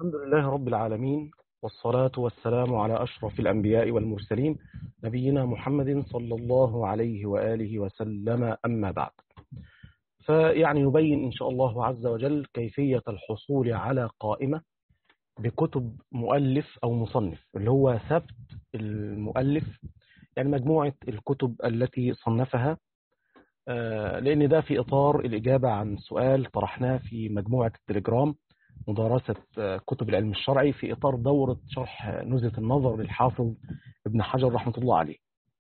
الحمد لله رب العالمين والصلاة والسلام على أشرف الأنبياء والمرسلين نبينا محمد صلى الله عليه وآله وسلم أما بعد فيعني نبين إن شاء الله عز وجل كيفية الحصول على قائمة بكتب مؤلف أو مصنف اللي هو ثبت المؤلف يعني مجموعة الكتب التي صنفها لأن ده في إطار الإجابة عن سؤال طرحناه في مجموعة التليجرام مدارسة كتب العلم الشرعي في إطار دورة شرح نزهة النظر للحافظ ابن حجر رحمة الله عليه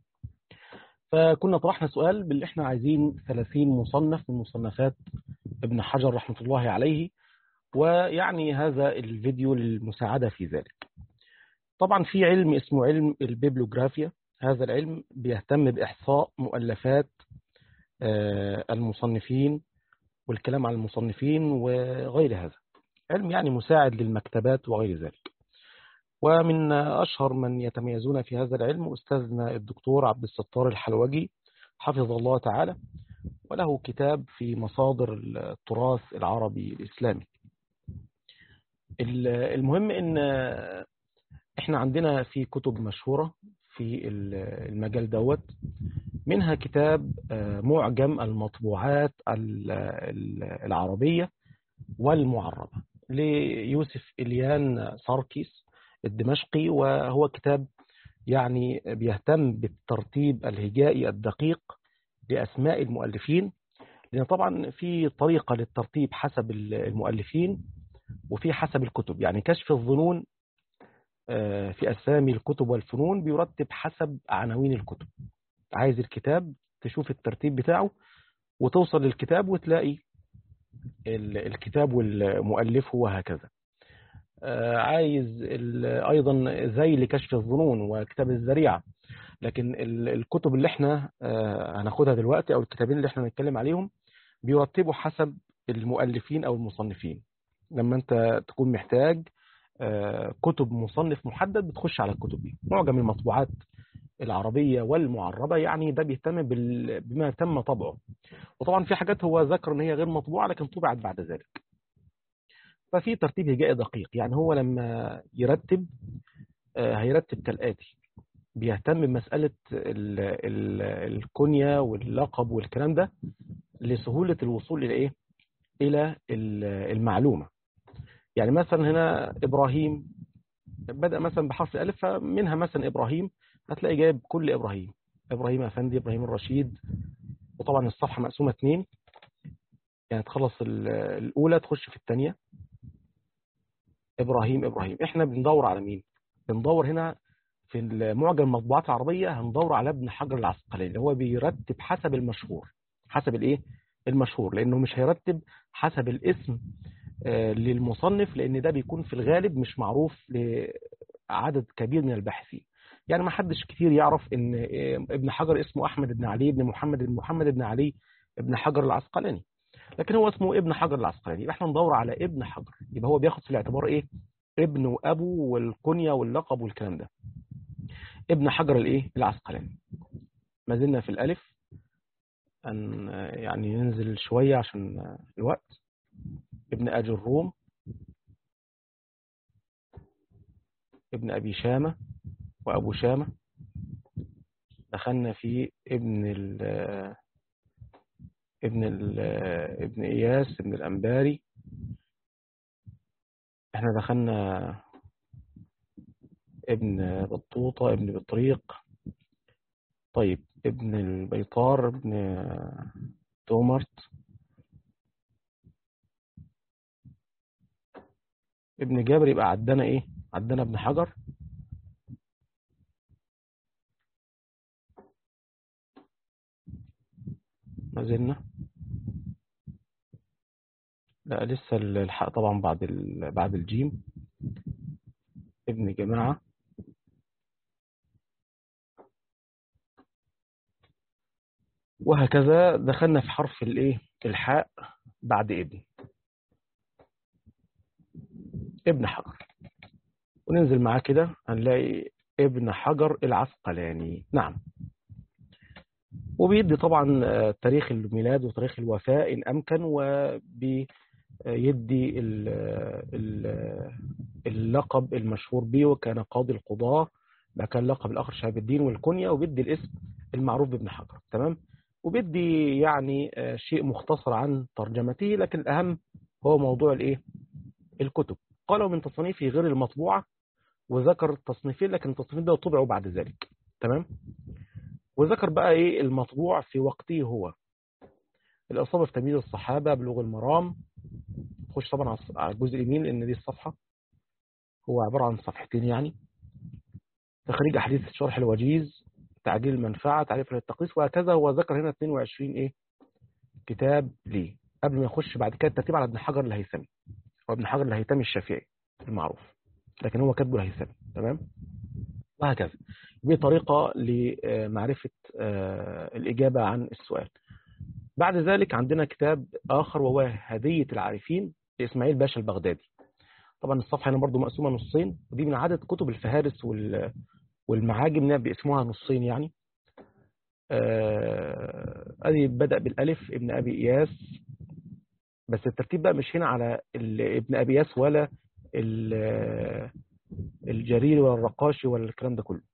فكنا طرحنا سؤال باللي احنا عايزين 30 مصنف من مصنفات ابن حجر رحمة الله عليه ويعني هذا الفيديو للمساعدة في ذلك طبعا في علم اسمه علم البيبلوغرافيا هذا العلم بيهتم بإحصاء مؤلفات المصنفين والكلام عن المصنفين وغير هذا علم يعني مساعد للمكتبات وغير ذلك ومن أشهر من يتميزون في هذا العلم أستاذنا الدكتور عبد الستار الحلوجي حفظه الله تعالى وله كتاب في مصادر التراث العربي الإسلامي المهم ان احنا عندنا في كتب مشهورة في المجال دوت منها كتاب معجم المطبوعات العربية والمعربة ليوسف إليان ساركيس الدمشقي وهو كتاب يعني بيهتم بالترتيب الهجائي الدقيق لأسماء المؤلفين لأن طبعا في طريقة للترتيب حسب المؤلفين وفي حسب الكتب يعني كشف الظنون في أسامي الكتب والفنون بيرتب حسب عناوين الكتب عايز الكتاب تشوف الترتيب بتاعه وتوصل للكتاب وتلاقي الكتاب والمؤلف وهكذا عايز أيضا زي لكشف الظنون وكتاب الزريعة لكن الكتب اللي احنا هناخدها دلوقتي أو الكتابين اللي احنا هنتكلم عليهم بيرتبوا حسب المؤلفين أو المصنفين لما انت تكون محتاج كتب مصنف محدد بتخش على الكتب دي معجم المطبوعات العربية والمعربة يعني ده بيهتم بما تم طبعه وطبعا في حاجات هو ذكر ان هي غير مطبوعة لكن طبعت بعد ذلك ففي ترتيب هجائي دقيق يعني هو لما يرتب هيرتب كالآتي بيهتم بمسألة الكنية واللقب والكلام ده لسهولة الوصول إلى إيه؟ إلى المعلومة يعني مثلا هنا إبراهيم بدأ مثلا بحرف الألف فمنها مثلا إبراهيم هتلاقي جايب كل إبراهيم إبراهيم أفندي إبراهيم الرشيد وطبعا الصفحة مقسومة اتنين يعني تخلص الأولى تخش في الثانية إبراهيم إبراهيم إحنا بندور على مين بندور هنا في المعجم المطبوعات العربية هندور على ابن حجر العسقلاني اللي هو بيرتب حسب المشهور حسب الإيه المشهور لأنه مش هيرتب حسب الاسم للمصنف لأن ده بيكون في الغالب مش معروف لعدد كبير من الباحثين يعني ما حدش كتير يعرف ان ابن حجر اسمه احمد بن علي بن محمد بن محمد بن علي ابن حجر العسقلاني لكن هو اسمه ابن حجر العسقلاني يبقى احنا ندور على ابن حجر يبقى هو بياخد في الاعتبار ايه ابن وابو والكنية واللقب والكلام ده ابن حجر الايه العسقلاني ما زلنا في الالف ان يعني ننزل شوية عشان الوقت ابن أجي الروم ابن أبي شامة وأبو شامة دخلنا في ابن ال ابن ال ابن إياس ابن الأنباري احنا دخلنا ابن بطوطة ابن بطريق طيب ابن البيطار ابن تومرت ابن جابر يبقى عدنا ايه عدنا ابن حجر ما زلنا لا لسه الحق طبعا بعد بعد الجيم ابن جماعة وهكذا دخلنا في حرف الايه الحاء بعد ابن ابن حجر وننزل معاه كده هنلاقي ابن حجر العسقلاني نعم وبيدي طبعا تاريخ الميلاد وتاريخ الوفاة إن أمكن وبيدي ال ال اللقب المشهور به وكان قاضي القضاة بقى كان لقب الآخر شهاب الدين والكنية وبيدي الاسم المعروف بابن حجر تمام وبيدي يعني آه، شيء مختصر عن ترجمته لكن الأهم هو موضوع الايه الكتب قالوا من تصنيفه غير المطبوعة وذكر التصنيفين لكن التصنيفين ده طبعوا بعد ذلك تمام وذكر بقى ايه المطبوع في وقته هو الإصابة في تمييز الصحابة بلوغ المرام خش طبعا على الجزء اليمين لأن دي الصفحة هو عبارة عن صفحتين يعني تخريج أحاديث شرح الوجيز تعجيل المنفعة تعريف التقييس وهكذا هو ذكر هنا 22 إيه كتاب ليه قبل ما يخش بعد كده الترتيب على ابن حجر الهيثمي هو ابن حجر الهيثمي الشافعي المعروف لكن هو كاتبه الهيثمي تمام وهكذا دي طريقة لمعرفة الإجابة عن السؤال بعد ذلك عندنا كتاب آخر وهو هدية العارفين لإسماعيل باشا البغدادي طبعا الصفحة هنا برضو مقسومة نصين ودي من عدد كتب الفهارس والمعاجم باسمها نصين يعني ادي بدأ بالالف ابن ابي اياس بس الترتيب بقى مش هنا على ابن ابي اياس ولا الجرير ولا الرقاشي ولا الكلام ده كله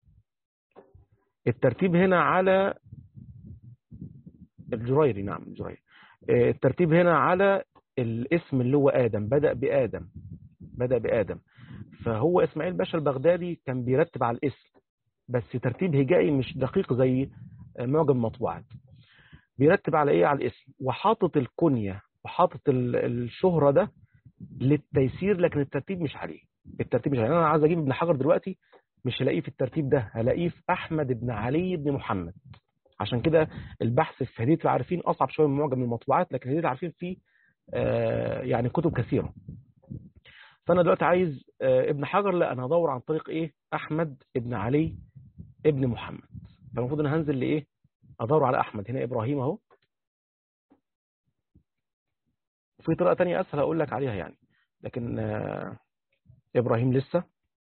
الترتيب هنا على الجريري نعم الجريري الترتيب هنا على الاسم اللي هو آدم بدأ بآدم بدأ بآدم فهو إسماعيل باشا البغدادي كان بيرتب على الاسم بس ترتيب هجائي مش دقيق زي معجم مطبوعات بيرتب على ايه على الاسم وحاطط الكنية وحاطط الشهرة ده للتيسير لكن الترتيب مش عليه الترتيب مش عليه انا عايز اجيب ابن حجر دلوقتي مش هلاقيه في الترتيب ده هلاقيه في احمد بن علي بن محمد عشان كده البحث في هدية العارفين اصعب شويه من معجم المطبوعات لكن هدية العارفين فيه آه يعني كتب كثيره فانا دلوقتي عايز آه ابن حجر لا انا هدور عن طريق ايه احمد ابن علي ابن محمد فالمفروض انا هنزل لايه ادور على احمد هنا ابراهيم اهو في طريقه ثانيه اسهل اقول لك عليها يعني لكن آه ابراهيم لسه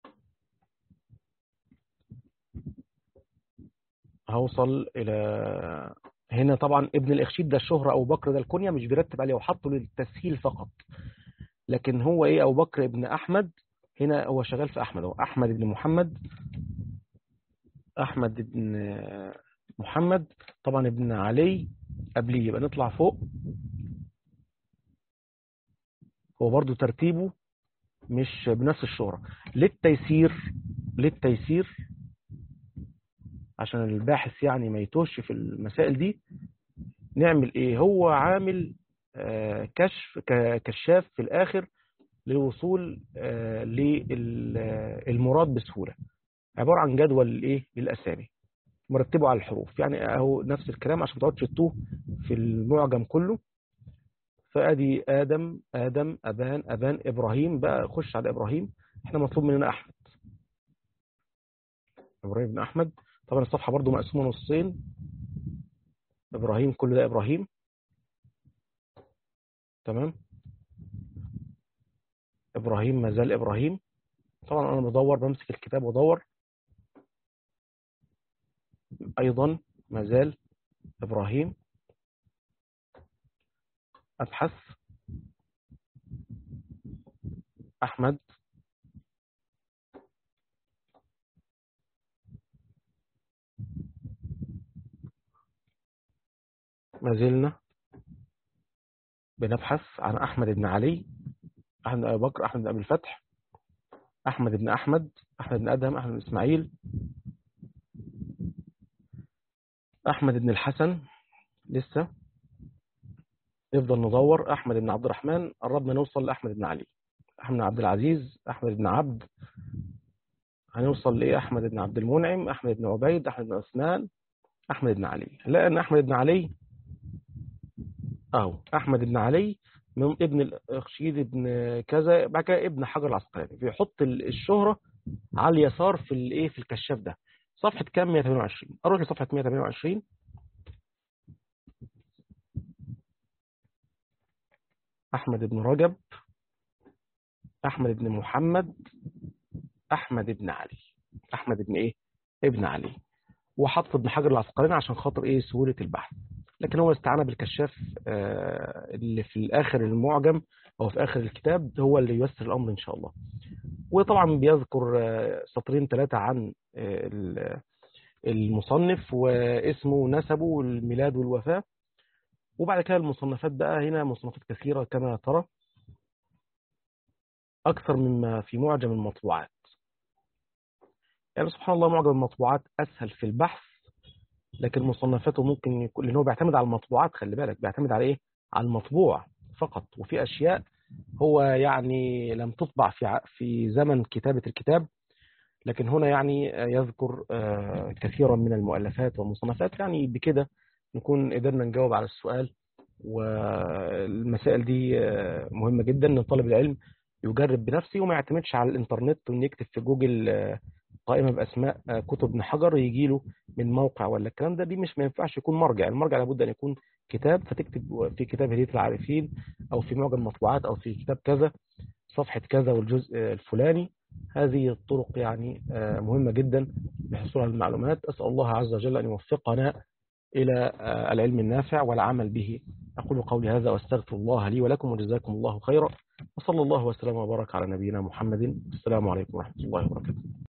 هوصل الى هنا طبعا ابن الاخشيد ده الشهرة ابو بكر ده الكنية مش بيرتب عليه وحطه للتسهيل فقط لكن هو ايه ابو بكر ابن احمد هنا هو شغال في احمد هو احمد ابن محمد احمد ابن محمد طبعا ابن علي قبليه يبقى نطلع فوق هو برضو ترتيبه مش بنفس الشهرة للتيسير للتيسير عشان الباحث يعني ما يتوهش في المسائل دي نعمل ايه هو عامل آه كشف كشاف في الاخر للوصول آه للمراد بسهولة عبارة عن جدول الايه للاسامي مرتبه على الحروف يعني اهو نفس الكلام عشان ما تقعدش تتوه في المعجم كله فادي ادم ادم ابان ابان ابراهيم بقى خش على ابراهيم احنا مطلوب مننا احمد ابراهيم بن احمد طبعا الصفحة برضو مقسومة نصين إبراهيم كل ده إبراهيم تمام إبراهيم ما زال إبراهيم طبعا أنا بدور بمسك الكتاب وادور أيضا ما زال إبراهيم أبحث أحمد ما زلنا بنبحث عن أحمد بن علي أحمد بن أبي بكر أحمد بن أبي الفتح أحمد بن أحمد أحمد بن أدهم أحمد بن إسماعيل أحمد بن الحسن لسه نفضل ندور أحمد بن عبد الرحمن قربنا نوصل لأحمد بن علي أحمد بن عبد العزيز أحمد بن عبد هنوصل لإيه أحمد بن عبد المنعم أحمد بن عبيد أحمد بن عثمان أحمد بن علي لأن أحمد بن علي اهو احمد بن علي من ابن الاخشيد ابن كذا بعد كده ابن حجر العسقلاني بيحط الشهرة على اليسار في الايه في الكشاف ده صفحة كام 128 اروح لصفحة 128 احمد بن رجب احمد بن محمد احمد بن علي احمد بن ايه ابن علي وحط ابن حجر العسقلاني عشان خاطر ايه سهولة البحث لكن هو استعان بالكشاف اللي في اخر المعجم او في اخر الكتاب هو اللي ييسر الامر ان شاء الله وطبعا بيذكر سطرين ثلاثة عن المصنف واسمه ونسبه والميلاد والوفاة وبعد كده المصنفات بقى هنا مصنفات كثيرة كما ترى أكثر مما في معجم المطبوعات يعني سبحان الله معجم المطبوعات أسهل في البحث لكن مصنفاته ممكن يكون لأنه بيعتمد على المطبوعات خلي بالك بيعتمد على إيه؟ على المطبوع فقط وفي أشياء هو يعني لم تطبع في في زمن كتابة الكتاب لكن هنا يعني يذكر كثيرا من المؤلفات والمصنفات يعني بكده نكون قدرنا نجاوب على السؤال والمسائل دي مهمة جدا ان طالب العلم يجرب بنفسه وما يعتمدش على الانترنت وان يكتب في جوجل قائمة باسماء كتب ابن حجر يجي له من موقع ولا الكلام ده دي مش ما ينفعش يكون مرجع المرجع لابد ان يكون كتاب فتكتب في كتاب هدية العارفين او في معجم المطبوعات او في كتاب كذا صفحة كذا والجزء الفلاني هذه الطرق يعني مهمة جدا لحصول على المعلومات أسأل الله عز وجل أن يوفقنا إلى العلم النافع والعمل به أقول قولي هذا وأستغفر الله لي ولكم وجزاكم الله خيرا وصلى الله وسلم وبارك على نبينا محمد السلام عليكم ورحمة الله وبركاته